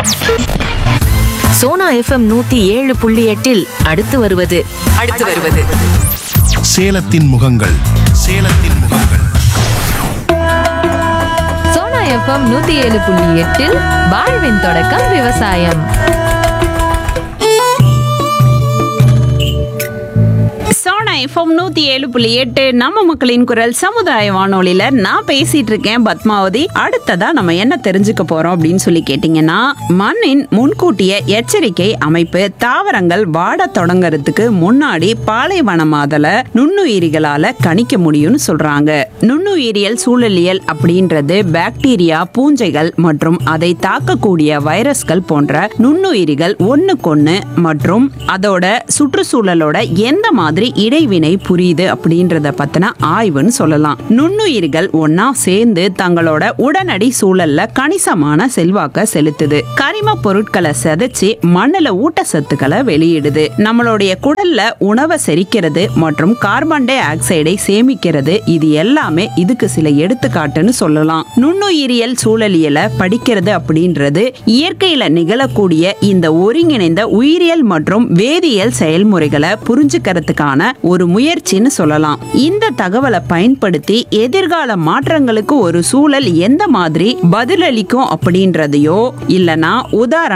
Sona FM நூத்தி ஏழு புள்ளி எட்டில் அடுத்து வருவது அடுத்து வருவது சேலத்தின் முகங்கள் சேலத்தின் முகங்கள் சோனா எஃப்எம் நூத்தி ஏழு புள்ளி எட்டில் வாழ்வின் தொடக்கம் விவசாயம் சோனா எஃப்எம் நூத்தி ஏழு புள்ளி எட்டு நம்ம மக்களின் குரல் சமுதாய வானொலியில நான் பேசிட்டு இருக்கேன் பத்மாவதி அடுத்ததா நம்ம என்ன தெரிஞ்சுக்க போறோம் அப்படின்னு சொல்லி கேட்டீங்கன்னா மண்ணின் முன்கூட்டிய எச்சரிக்கை அமைப்பு தாவரங்கள் வாட தொடங்கறதுக்கு முன்னாடி பாலைவனமாதல நுண்ணுயிரிகளால கணிக்க முடியும்னு சொல்றாங்க நுண்ணுயிரியல் சூழலியல் அப்படின்றது பாக்டீரியா பூஞ்சைகள் மற்றும் அதை தாக்கக்கூடிய வைரஸ்கள் போன்ற நுண்ணுயிரிகள் ஒண்ணுக்கொண்ணு மற்றும் அதோட சுற்றுச்சூழலோட எந்த மாதிரி இடைவினை புரியுது அப்படின்றத பத்தின ஆய்வுன்னு சொல்லலாம் நுண்ணுயிர்கள் ஒன்னா சேர்ந்து தங்களோட உடனடி சூழல்ல கணிசமான செல்வாக்க செலுத்துது கரிம பொருட்களை செதைச்சு மண்ணுல ஊட்டச்சத்துக்களை வெளியிடுது நம்மளுடைய குடல்ல உணவை செரிக்கிறது மற்றும் கார்பன் டை ஆக்சைடை சேமிக்கிறது இது எல்லாமே இதுக்கு சில எடுத்துக்காட்டுன்னு சொல்லலாம் நுண்ணுயிரியல் சூழலியலை படிக்கிறது அப்படின்றது இயற்கையில நிகழக்கூடிய இந்த ஒருங்கிணைந்த உயிரியல் மற்றும் வேதியியல் செயல்முறைகளை புரிஞ்சுக்கிறதுக்கான ஒரு முயற்சின்னு சொல்லலாம் இந்த தகவலை பயன்படுத்தி எதிர்கால மாற்றங்களுக்கு ஒரு சூழல் எந்த மாதிரி பதிலளிக்கும் அப்படின்றதையோ இல்லனா உதாரண